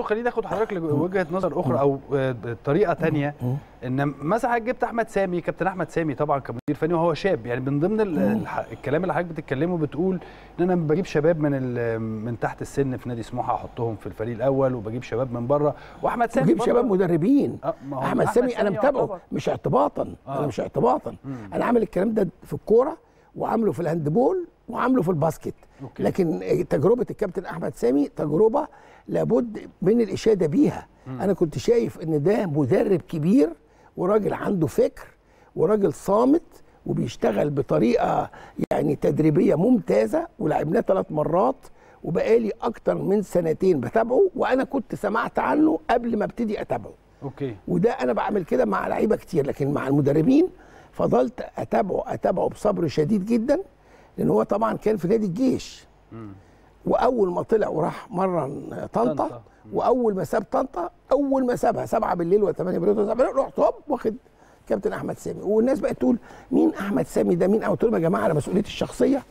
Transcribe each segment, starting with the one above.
برضه خليني اخد حضرتك لوجهه نظر اخرى او آه، طريقه تانية ان مثلا حضرتك جبت احمد سامي كابتن احمد سامي طبعا كمدير فني وهو شاب يعني من ضمن ال- الح- الكلام اللي حضرتك بتتكلمه بتقول ان انا بجيب شباب من ال- من تحت السن في نادي سموحه احطهم في الفريق الاول وبجيب شباب من بره واحمد سامي وجيب برضه- شباب مدربين آه، ما هو احمد سامي انا متابعه يعتبر. مش اعتباطا آه. انا مش اعتباطا انا عامل الكلام ده في الكوره وعامله في الهاندبول وعامله في الباسكت أوكي. لكن تجربه الكابتن احمد سامي تجربه لابد من الاشاده بيها انا كنت شايف ان ده مدرب كبير وراجل عنده فكر وراجل صامت وبيشتغل بطريقه يعني تدريبيه ممتازه ولعبناه ثلاث مرات وبقالي اكتر من سنتين بتابعه وانا كنت سمعت عنه قبل ما ابتدي اتابعه اوكي وده انا بعمل كده مع لعيبه كتير لكن مع المدربين فضلت اتابعه اتابعه بصبر شديد جدا لان هو طبعا كان في نادي الجيش واول ما طلع وراح مرن طنطا طنطا. واول ما ساب طنطا اول ما سابها 7 بالليل و8 بالليل و9 بالليل رحت هوب واخد كابتن احمد سامي والناس بقت تقول مين احمد سامي ده مين قلت لهم يا جماعه على مسؤوليتي الشخصيه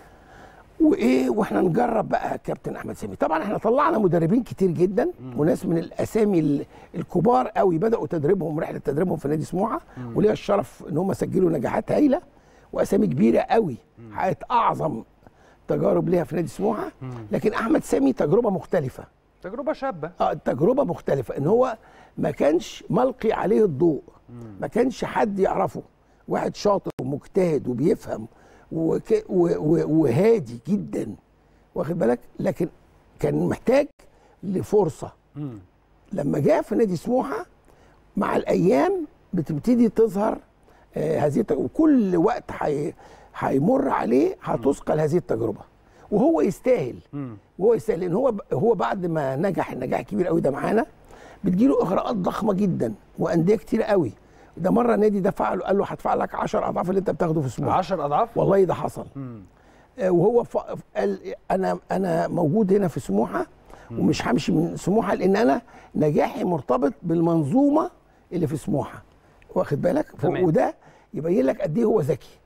وايه واحنا نجرب بقى كابتن احمد سامي طبعا احنا طلعنا مدربين كتير جدا وناس من الاسامي ال- الكبار قوي بداوا تدريبهم رحله تدريبهم في نادي سموحه وليا الشرف ان هم سجلوا نجاحات هايله واسامي كبيره قوي حققت اعظم تجارب ليها في نادي سموحه لكن احمد سامي تجربه مختلفه تجربه شابه اه تجربه مختلفه ان هو ما كانش ملقي عليه الضوء ما كانش حد يعرفه واحد شاطر ومجتهد وبيفهم وك و و وهادي جدا واخد بالك لكن كان محتاج لفرصه مم. لما جاء في نادي سموحه مع الايام بتبتدي تظهر آه هذه التج- وكل وقت حي- هيمر عليه هتثقل هذه التجربه وهو يستاهل مم. وهو يستاهل لان هو هو بعد ما نجح النجاح الكبير قوي ده معانا بتجيله اغراءات ضخمه جدا وانديه كتير قوي ده مره نادي دفع له قال له هدفع لك 10 اضعاف اللي انت بتاخده في سموحه 10 اضعاف والله ده حصل مم. آه، وهو ف... قال انا انا موجود هنا في سموحه ومش همشي من سموحه لان انا نجاحي مرتبط بالمنظومه اللي في سموحه واخد بالك ف- تمام. وده يبين لك قد ايه هو ذكي